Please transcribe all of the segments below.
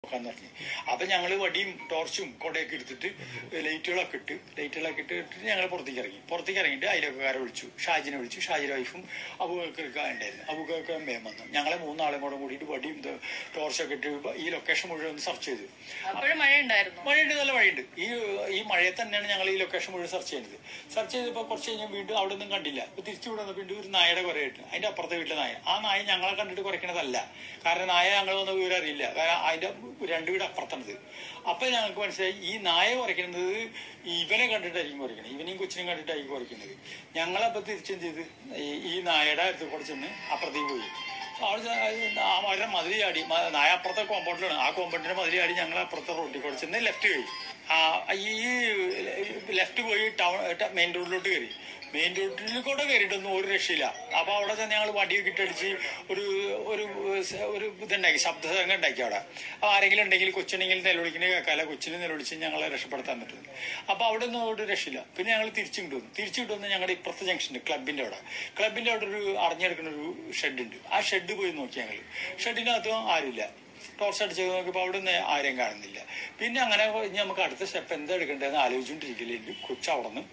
നോക്കാന്ന് പറഞ്ഞു അപ്പൊ ഞങ്ങള് വടിയും ടോർച്ചും കൊടയൊക്കെ എടുത്തിട്ട് ലൈറ്റുകളൊക്കെ ഇട്ട് ലൈറ്റുകളൊക്കെ ഇട്ട് ഇട്ടിട്ട് ഞങ്ങൾ പുറത്തേക്ക് ഇറങ്ങി പുറത്തേക്ക് ഇറങ്ങിയിട്ട് അയലൊക്കെക്കാരെ വിളിച്ചു ഷാജിനെ വിളിച്ചു ഷാജിന്റെ വൈഫും അബുബക്കർക്ക് ഉണ്ടായിരുന്നു അബുബക്കർക്ക് മേം വന്നു ഞങ്ങളെ മൂന്നാളും കൂടെ കൂടിയിട്ട് വടിയും ഇത് ടോർച്ചൊക്കെ ഇട്ട് ഈ ലൊക്കേഷൻ മുഴുവൻ സെർച്ച് ചെയ്തു അപ്പോഴും മഴ ഉണ്ടായിരുന്നു മഴയുണ്ട് നല്ല മഴയുണ്ട് ഈ ഈ മഴയെ തന്നെയാണ് ഞങ്ങൾ ഈ ലൊക്കേഷൻ മുഴുവൻ സെർച്ച് ചെയ്യുന്നത് സെർച്ച് ചെയ്തപ്പോൾ കുറച്ച് കഴിഞ്ഞാൽ വീണ്ടും അവിടെ ഒന്നും കണ്ടില്ല ഇപ്പൊ തിരിച്ചു ഇവിടെ വന്നപ്പോൾ വീണ്ടും ഒരു നായയുടെ കുറെ കിട്ടും അതിന്റെ അപ്പുറത്തെ വീട്ടിലെ നായ ആ നായ ഞങ്ങളെ കണ്ടിട്ട് കുറയ്ക്കണതല്ല കാരണം നായ ഞങ്ങൾ വന്ന വിവരം അറിയില്ല കാരണം അതിന്റെ രണ്ട് വീട് അപ്പുറത്താണിത് അപ്പൊ ഞങ്ങൾക്ക് മനസ്സിലായി ഈ നായ കുറയ്ക്കുന്നത് ഇവനെ കണ്ടിട്ടായിരിക്കും കുറയ്ക്കുന്നത് ഇവനെയും കൊച്ചിനെയും കണ്ടിട്ടായിരിക്കും കുറയ്ക്കുന്നത് ഞങ്ങളപ്പോ തിരിച്ചെന്ത് ചെയ്ത് ഈ- ഈ നായയുടെ അടുത്ത് കൂടെ ചെന്ന് അപ്പുറത്തേക്ക് പോയി അവിടെ ചെ- ആ അവരുടെ മതിൽ ചാടി മ- നായ അപ്പുറത്തെ കോമ്പൗണ്ടിലാണ് ആ കോമ്പൗണ്ടിന്റെ മതിൽ ചാടി ഞങ്ങൾ അപ്പുറത്തെ റോഡിൽ കൂടെ ചെന്ന് ലെഫ്റ്റ് പോയി ആ ഈ ലെഫ്റ്റ് പോയി ടൗൺ മെയിൻ റോഡിലോട്ട് കയറി മെയിൻ റോഡിൽ കൂടെ കയറിയിട്ടൊന്നും ഒരു രക്ഷയില്ല അപ്പൊ അവിടെ ചെന്ന് ഞങ്ങൾ വടിയൊക്കെ ഇട്ടടിച്ച് ഒരു ഒരു സ- ഒരു ഇതുണ്ടാക്കി ശബ്ദസംഗം ഉണ്ടാക്കി അവിടെ അപ്പൊ ആരെങ്കിലും ഉണ്ടെങ്കിൽ കൊച്ചുണ്ടെങ്കിൽ നിലവിളിക്കുന്നത് കേൾക്കാല്ല കൊച്ചിനെ നിലവിളിച്ച് ഞങ്ങളെ രക്ഷപ്പെടുത്താൻ പറ്റും അപ്പൊ അവിടെ ഒന്നും ഒരു രക്ഷയില്ല പിന്നെ ഞങ്ങൾ തിരിച്ചു കൊണ്ടുവന്നു തിരിച്ചു കൊണ്ടുവന്ന് ഞങ്ങളുടെ ഇപ്പുറത്തെ ജംഗ്ഷനുണ്ട് ക്ലബിന്റെ അവിടെ ക്ലബിന്റെ അവിടെ ഒരു അടഞ്ഞെടുക്കുന്ന ഒരു ഷെഡ് ഉണ്ട് ആ ഷെഡ് പോയി നോക്കി ഞങ്ങൾ ഷെഡിനകത്തും ആരുമില്ല ടോർച്ച് അടിച്ച് നോക്കിയപ്പോൾ അവിടെ നിന്ന് ആരെയും കാണുന്നില്ല പിന്നെ അങ്ങനെ ഇനി നമുക്ക് അടുത്ത സ്റ്റെപ്പ് എന്താ എടുക്കേണ്ടതെന്ന് ആലോചിച്ചുകൊണ്ടിരിക്കലേക്ക് കൊച്ചു അവിടെ നിന്ന്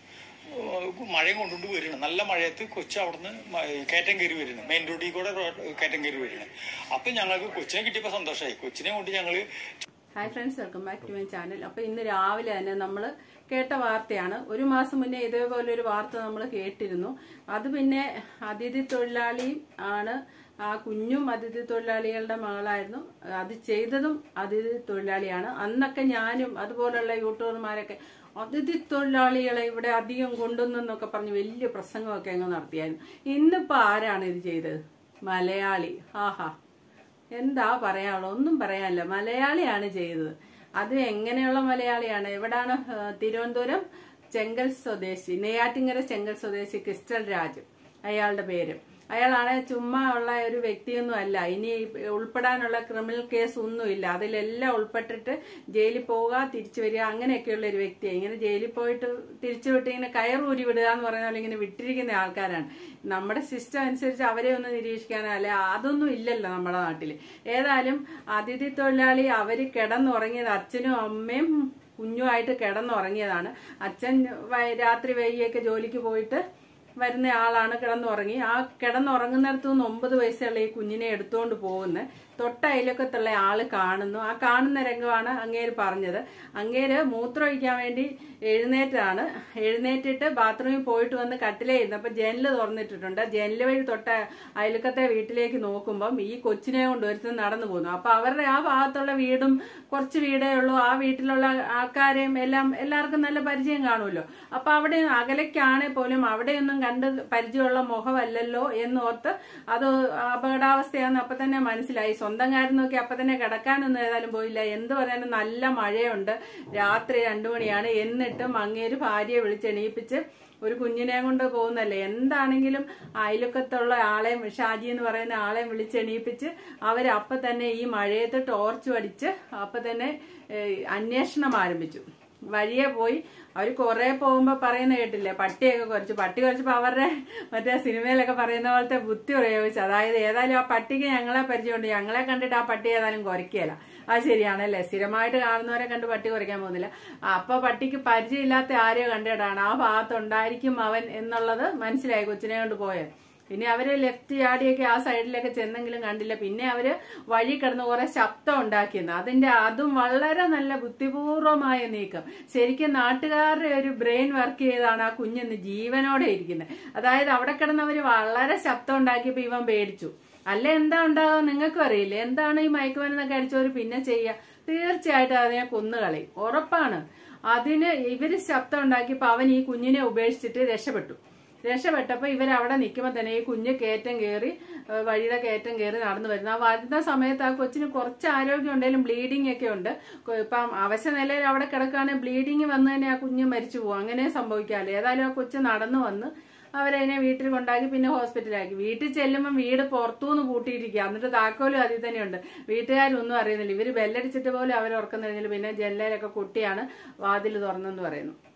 മഴയും കൊണ്ടുകൊണ്ട് വരണം നല്ല മഴയത്ത് കൊച്ചു അവിടുന്ന് മ- കയറ്റം കയറി വരണം മെയിൻ റോഡിൽ കൂടെ റോ- കയറ്റം കയറി വരണം അപ്പൊ ഞങ്ങൾക്ക് കൊച്ചിനെ കിട്ടിയപ്പോ സന്തോഷമായി കൊച്ചിനെ കൊണ്ട് ഞങ്ങള് hi friends welcome back to my channel അപ്പോൾ ഇന്ന് രാവിലെ തന്നെ നമ്മൾ കേട്ട വാർത്തയാണ് ഒരു മാസം മുന്നേ ഇതേപോലെ ഒരു വാർത്ത നമ്മൾ കേട്ടിരുന്നു അത് പിന്നെ അതിഥി തൊഴിലാളി ആണ് ആ കുഞ്ഞും അതിഥി തൊഴിലാളികളുടെ മകളായിരുന്നു അത് ചെയ്തതും അതിഥി തൊഴിലാളിയാണ് അന്നൊക്കെ ഞാനും അതുപോലുള്ള യൂട്യൂബർമാരൊക്കെ അതിഥി തൊഴിലാളികളെ ഇവിടെ അധികം കൊണ്ടുവന്നെന്നൊക്കെ പറഞ്ഞ് വലിയ പ്രസംഗമൊക്കെ അങ്ങ് നടത്തിയായിരുന്നു ഇന്നിപ്പോൾ ആരാണ് ഇത് ചെയ്തത് മലയാളി ആഹാ എന്താ പറയാനുള്ളത് ഒന്നും പറയാനില്ല മലയാളിയാണ് ചെയ്തത് അത് എങ്ങനെയുള്ള മലയാളിയാണ് എവിടാണ് ആ, തിരുവനന്തപുരം ചെങ്കൽ സ്വദേശി നെയ്യാറ്റിങ്കര ചെങ്കൽ സ്വദേശി ക്രിസ്റ്റൽ രാജ് അയാളുടെ പേര് അയാളാണ് ചുമ്മാ ഉള്ള ഒരു വ്യക്തിയൊന്നും അല്ല ഇനി ഉൾപ്പെടാനുള്ള ക്രിമിനൽ കേസ് ഒന്നുമില്ല അതിലെല്ലാം ഉൾപ്പെട്ടിട്ട് ജയിലിൽ പോവുക തിരിച്ചു വരിക അങ്ങനെയൊക്കെയുള്ള ഒരു വ്യക്തിയാണ് ഇങ്ങനെ ജയിലിൽ പോയിട്ട് തിരിച്ചു വിട്ട് ഇങ്ങനെ കയറൂരി വിടുക എന്ന് പറയുന്ന പോലെ ഇങ്ങനെ വിട്ടിരിക്കുന്ന ആൾക്കാരാണ് നമ്മുടെ സിസ്റ്റം അനുസരിച്ച് അവരെ ഒന്ന് നിരീക്ഷിക്കാനോ അല്ലെ അതൊന്നും ഇല്ലല്ലോ നമ്മുടെ നാട്ടിൽ ഏതായാലും അതിഥി തൊഴിലാളി അവര് കിടന്നുറങ്ങിയത് അച്ഛനും അമ്മയും കുഞ്ഞുമായിട്ട് കിടന്നുറങ്ങിയതാണ് അച്ഛൻ വൈ- രാത്രി വൈകിയൊക്കെ ജോലിക്ക് പോയിട്ട് വരുന്ന ആളാണ് കിടന്നുറങ്ങി ആ കിടന്നുറങ്ങുന്നിടത്തു നിന്ന് ഒമ്പത് വയസ്സുള്ള ഈ കുഞ്ഞിനെ എടുത്തുകൊണ്ട് പോകുന്നത് തൊട്ട അയലക്കത്തുള്ള ആള് കാണുന്നു ആ കാണുന്ന രംഗമാണ് അങ്ങേര് പറഞ്ഞത് അങ്ങേര് മൂത്രമൊഴിക്കാൻ വേണ്ടി എഴുന്നേറ്റാണ് എഴുന്നേറ്റിട്ട് ബാത്റൂമിൽ പോയിട്ട് വന്ന് കട്ടിലേയിരുന്നു അപ്പൊ ജനല് തുറന്നിട്ടിട്ടുണ്ട് ജനല് വഴി തൊട്ട അയൽക്കത്തെ വീട്ടിലേക്ക് നോക്കുമ്പം ഈ കൊച്ചിനെ കൊണ്ട് ഒരുത്തൻ നടന്നു പോകുന്നു അപ്പൊ അവരുടെ ആ ഭാഗത്തുള്ള വീടും കുറച്ച് വീടേ ഉള്ളൂ ആ വീട്ടിലുള്ള ആൾക്കാരെയും എല്ലാം എല്ലാവർക്കും നല്ല പരിചയം കാണുമല്ലോ അപ്പൊ അവിടെ അകലേക്കാണെ പോലും അവിടെയൊന്നും കണ്ട് പരിചയമുള്ള മുഖമല്ലല്ലോ എന്നോർത്ത് അത് അപകടാവസ്ഥയാന്ന് അപ്പൊ തന്നെ മനസ്സിലായി സ്വന്തം കാര്യം നോക്കി അപ്പൊ തന്നെ കിടക്കാനൊന്നും ഏതായാലും പോയില്ല എന്ത് പറയാനും നല്ല മഴയുണ്ട് രാത്രി രണ്ടു മണിയാണ് എന്നിട്ടും അങ്ങേര് ഭാര്യയെ വിളിച്ചെണീപ്പിച്ച് ഒരു കുഞ്ഞിനെ കൊണ്ട് പോകുന്നല്ലേ എന്താണെങ്കിലും അയലക്കത്തുള്ള ആളെയും ഷാജി എന്ന് പറയുന്ന ആളെയും വിളിച്ചെണീപ്പിച്ച് അവരപ്പൊ തന്നെ ഈ മഴയത്ത് ടോർച്ച് അടിച്ച് അപ്പൊ തന്നെ ഏഹ്, അന്വേഷണം ആരംഭിച്ചു വഴിയെ പോയി അവർ കുറെ പോകുമ്പോ പറയുന്ന കേട്ടില്ലേ പട്ടിയൊക്കെ കുറച്ച് പട്ടി കുറച്ചപ്പോ അവരുടെ മറ്റേ സിനിമയിലൊക്കെ പറയുന്ന പോലത്തെ ബുദ്ധി പ്രയോഗിച്ചു അതായത് ഏതായാലും ആ പട്ടിക്ക് ഞങ്ങളെ പരിചയമുണ്ട് ഞങ്ങളെ കണ്ടിട്ട് ആ പട്ടി ഏതായാലും കുറയ്ക്കുകയില്ല അത് ശരിയാണല്ലേ സ്ഥിരമായിട്ട് കാണുന്നവരെ കണ്ട് പട്ടി കുറയ്ക്കാൻ പോകുന്നില്ല അപ്പൊ പട്ടിക്ക് പരിചയമില്ലാത്ത ആരെയോ കണ്ടിട്ടാണ് ആ ഭാഗത്തുണ്ടായിരിക്കും അവൻ എന്നുള്ളത് മനസ്സിലായി കൊച്ചിനെ കൊണ്ട് പോയത് പിന്നെ അവര് ലെഫ്റ്റ് ചാടിയൊക്കെ ആ സൈഡിലൊക്കെ ചെന്നെങ്കിലും കണ്ടില്ല പിന്നെ അവര് വഴി കിടന്ന് കുറെ ശബ്ദം ഉണ്ടാക്കിയെന്ന് അതിന്റെ അതും വളരെ നല്ല ബുദ്ധിപൂർവമായ നീക്കം ശരിക്കും നാട്ടുകാരുടെ ഒരു ബ്രെയിൻ വർക്ക് ചെയ്താണ് ആ കുഞ്ഞിന്ന് ജീവനോടെ ഇരിക്കുന്നത് അതായത് അവിടെ കിടന്ന് അവര് വളരെ ശബ്ദം ഉണ്ടാക്കിയപ്പോ ഇവൻ പേടിച്ചു അല്ല എന്താ ഉണ്ടാകുക നിങ്ങൾക്കും അറിയില്ല എന്താണ് ഈ മയക്കുമരുന്നൊക്കെ അടിച്ചവർ പിന്നെ ചെയ്യുക തീർച്ചയായിട്ടും അതിനെ കൊന്നുകളയും ഉറപ്പാണ് അതിന് ഇവര് ശബ്ദം ഉണ്ടാക്കിയപ്പോ അവൻ ഈ കുഞ്ഞിനെ ഉപേക്ഷിച്ചിട്ട് രക്ഷപ്പെട്ടു രക്ഷപ്പെട്ടപ്പോൾ ഇവർ അവിടെ നിൽക്കുമ്പോൾ തന്നെ ഈ കുഞ്ഞ് കയറ്റം കയറി ഏഹ് വഴിയുടെ കയറ്റം കയറി നടന്നു വരുന്നു ആ വരുന്ന സമയത്ത് ആ കൊച്ചിന് കുറച്ച് ആരോഗ്യം ഉണ്ടെങ്കിലും ബ്ലീഡിംഗ് ഒക്കെ ഉണ്ട് കൊ- ഇപ്പം അവശ നിലയിൽ അവിടെ കിടക്കുകയാണെങ്കിൽ ബ്ലീഡിങ് വന്ന് തന്നെ ആ കുഞ്ഞ് മരിച്ചു പോകും അങ്ങനെ സംഭവിക്കാമല്ലോ ഏതായാലും ആ കൊച്ച് നടന്നു വന്ന് അവരതിനെ വീട്ടിൽ കൊണ്ടാക്കി പിന്നെ ഹോസ്പിറ്റലാക്കി വീട്ടിൽ ചെല്ലുമ്പോൾ വീട് പുറത്തുനിന്ന് പൂട്ടിയിരിക്കുക എന്നിട്ട് താക്കോലും അതിൽ തന്നെയുണ്ട് വീട്ടുകാരൊന്നും അറിയുന്നില്ല ഇവര് ബെല്ലടിച്ചിട്ട് പോലും അവർ ഉറക്കം കഴിഞ്ഞില്ല പിന്നെ ജനലയിലൊക്കെ കുട്ടിയാണ് വാതിൽ തുറന്നെന്ന് പറയുന്നു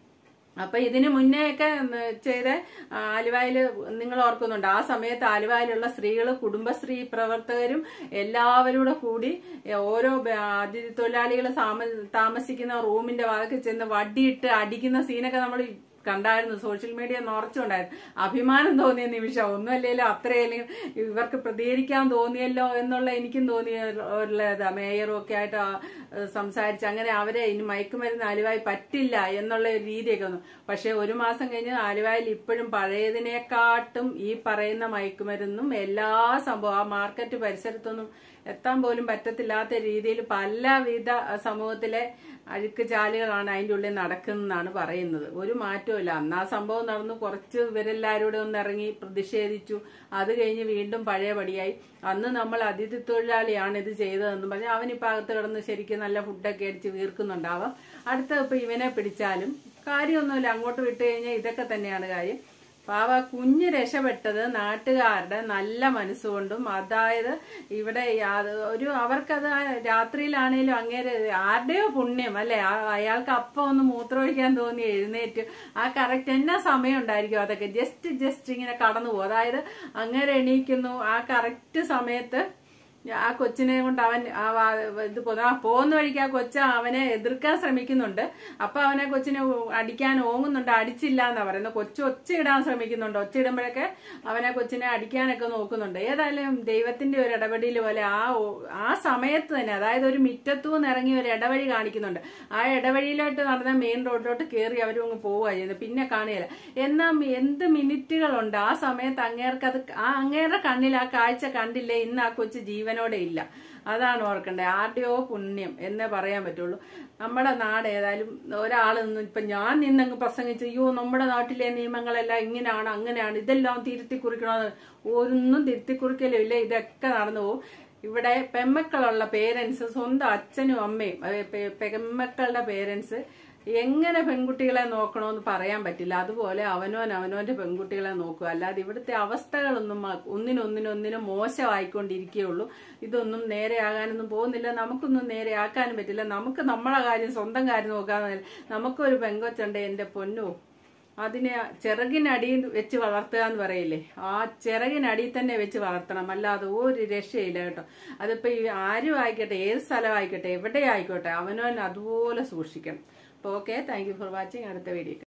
അപ്പൊ ഇതിന് മുന്നേ ഒക്കെ ചെയ്ത ആലുവായില് നിങ്ങൾ ഓർക്കുന്നുണ്ട് ആ സമയത്ത് ആലുവായിലുള്ള സ്ത്രീകൾ കുടുംബശ്രീ പ്രവർത്തകരും എല്ലാവരും കൂടി ഓരോ ബ- അതിഥി തൊഴിലാളികൾ താമസിക്കുന്ന റൂമിന്റെ വാതിൽ ചെന്ന് വടിയിട്ട് അടിക്കുന്ന സീനൊക്കെ നമ്മൾ കണ്ടായിരുന്നു സോഷ്യൽ മീഡിയ നിറച്ചുണ്ടായിരുന്നു അഭിമാനം തോന്നിയ നിമിഷം ഒന്നുമല്ലേലും അത്രയല്ലെങ്കിൽ ഇവർക്ക് പ്രതികരിക്കാൻ തോന്നിയല്ലോ എന്നുള്ള എനിക്കും തോന്നിയ മേയറും ഒക്കെ ആയിട്ട് ആ, ഏഹ് സംസാരിച്ച് അങ്ങനെ അവരെ ഇനി മയക്കുമരുന്ന് ആലുവായി പറ്റില്ല എന്നുള്ള ഒരു രീതിയൊക്കെ വന്നു പക്ഷെ ഒരു മാസം കഴിഞ്ഞ് ആലുവായിൽ ഇപ്പോഴും പഴയതിനെക്കാട്ടും ഈ പറയുന്ന മയക്കുമരുന്നും എല്ലാ സംഭവം ആ മാർക്കറ്റ് പരിസരത്തൊന്നും എത്താൻ പോലും പറ്റത്തില്ലാത്ത രീതിയിൽ പലവിധ സമൂഹത്തിലെ അഴുക്ക് ചാലുകളാണ് അതിൻ്റെ ഉള്ളിൽ നടക്കുന്നതെന്നാണ് പറയുന്നത് ഒരു മാറ്റവും അന്ന് ആ സംഭവം നടന്നു കുറച്ച് ഇവരെല്ലാവരും ഒന്ന് ഇറങ്ങി പ്രതിഷേധിച്ചു അത് കഴിഞ്ഞ് വീണ്ടും പഴയപടിയായി അന്ന് നമ്മൾ അതിഥി തൊഴിലാളിയാണ് ഇത് ചെയ്തതെന്ന് പറഞ്ഞാൽ അവനിപ്പോൾ അകത്ത് കിടന്ന് ശരിക്കും നല്ല ഫുഡൊക്കെ അടിച്ച് വീർക്കുന്നുണ്ടാവാം അടുത്ത ഇപ്പൊ ഇവനെ പിടിച്ചാലും കാര്യമൊന്നുമില്ല അങ്ങോട്ട് വിട്ട് കഴിഞ്ഞാൽ ഇതൊക്കെ തന്നെയാണ് കാര്യം പാവ കുഞ്ഞ് രക്ഷപ്പെട്ടത് നാട്ടുകാരുടെ നല്ല മനസ്സുകൊണ്ടും അതായത് ഇവിടെ യാ- ഒരു അവർക്കത് ആ രാത്രിയിലാണേലും അങ്ങേര് ആരുടെയോ പുണ്യം അല്ലെ ആ- അയാൾക്ക് അപ്പം ഒന്ന് മൂത്രമൊഴിക്കാൻ തോന്നി എഴുന്നേറ്റ് ആ കറക്റ്റ് എന്നാ സമയം ഉണ്ടായിരിക്കും അതൊക്കെ ജസ്റ്റ് ജസ്റ്റ് ഇങ്ങനെ കടന്നു പോകും അതായത് അങ്ങേരെ എണീക്കുന്നു ആ കറക്റ്റ് സമയത്ത് ആ കൊച്ചിനെ കൊണ്ട് അവൻ ആ വാ- ഇത് പോ- ആ പോകുന്ന വഴിക്ക് ആ കൊച്ച അവനെ എതിർക്കാൻ ശ്രമിക്കുന്നുണ്ട് അപ്പൊ അവനെ കൊച്ചിനെ അടിക്കാൻ ഓങ്ങുന്നുണ്ട് അടിച്ചില്ല എന്നാ പറയുന്നത് കൊച്ചു ഒച്ചയിടാൻ ശ്രമിക്കുന്നുണ്ട് ഒച്ചയിടുമ്പോഴൊക്കെ അവനെ കൊച്ചിനെ അടിക്കാനൊക്കെ നോക്കുന്നുണ്ട് ഏതായാലും ദൈവത്തിന്റെ ഒരു ഇടപെടൽ പോലെ ആ ഓ- ആ സമയത്ത് തന്നെ അതായത് ഒരു മിറ്റത്തൂന്ന് ഇറങ്ങി ഒരു ഇടവഴി കാണിക്കുന്നുണ്ട് ആ ഇടവഴിയിലോട്ട് നടന്ന മെയിൻ റോഡിലോട്ട് കയറി അവരും അങ്ങ് പോവുക ചെയ്യുന്നത് പിന്നെ കാണുകയില്ല എന്നാൽ എന്ത് മിനിറ്റുകളുണ്ട് ആ സമയത്ത് അങ്ങേർക്ക് അത് ആ അങ്ങേരുടെ കണ്ണിൽ ആ കാഴ്ച കണ്ടില്ലേ ഇന്ന് ആ കൊച്ചു ജീവനോടെ ഇല്ല അതാണ് ഓർക്കേണ്ടത് ആരുടെയോ പുണ്യം എന്നേ പറയാൻ പറ്റുള്ളൂ നമ്മുടെ നാട് ഏതായാലും ഒരാൾ നിന്ന് ഇപ്പൊ ഞാൻ നിന്നങ്ങ് പ്രസംഗിച്ചു അയ്യോ നമ്മുടെ നാട്ടിലെ നിയമങ്ങളെല്ലാം ഇങ്ങനെയാണ് അങ്ങനെയാണ് ഇതെല്ലാം തിരുത്തി കുറിക്കണമെന്ന് ഒന്നും തിരുത്തി കുറിക്കലും ഇല്ല ഇതൊക്കെ നടന്നു പോകും ഇവിടെ പെമ്മക്കളുള്ള പേരൻസ് സ്വന്തം അച്ഛനും അമ്മയും അതെ, പെ- പെമ്മക്കളുടെ പേരൻസ് എങ്ങനെ പെൺകുട്ടികളെ നോക്കണമെന്ന് പറയാൻ പറ്റില്ല അതുപോലെ അവനോൻ അവനോന്റെ പെൺകുട്ടികളെ നോക്കുക അല്ലാതെ ഇവിടുത്തെ അവസ്ഥകളൊന്നും മ- ഒന്നിനൊന്നിനൊന്നിനും മോശമായിക്കൊണ്ടിരിക്കുകയുള്ളൂ ഇതൊന്നും നേരെയാകാനൊന്നും പോകുന്നില്ല നമുക്കൊന്നും നേരെയാക്കാനും പറ്റില്ല നമുക്ക് നമ്മളെ കാര്യം സ്വന്തം കാര്യം നോക്കാതെ നമുക്കൊരു പെങ്കൊച്ചുണ്ട് എന്റെ പൊന്നു അതിനെ ചിറകിനടിയിൽ വെച്ച് വളർത്തുക എന്ന് പറയില്ലേ ആ ചിറകിനടിയിൽ തന്നെ വെച്ച് വളർത്തണം അല്ലാതെ ഒരു രക്ഷയില്ല കേട്ടോ അതിപ്പോ ഈ ആരും ആയിക്കോട്ടെ ഏത് സ്ഥലം ആയിക്കോട്ടെ എവിടെ ആയിക്കോട്ടെ അവനവൻ അതുപോലെ സൂക്ഷിക്കണം അപ്പോൾ okay thank you for watching അടുത്ത വീഡിയോ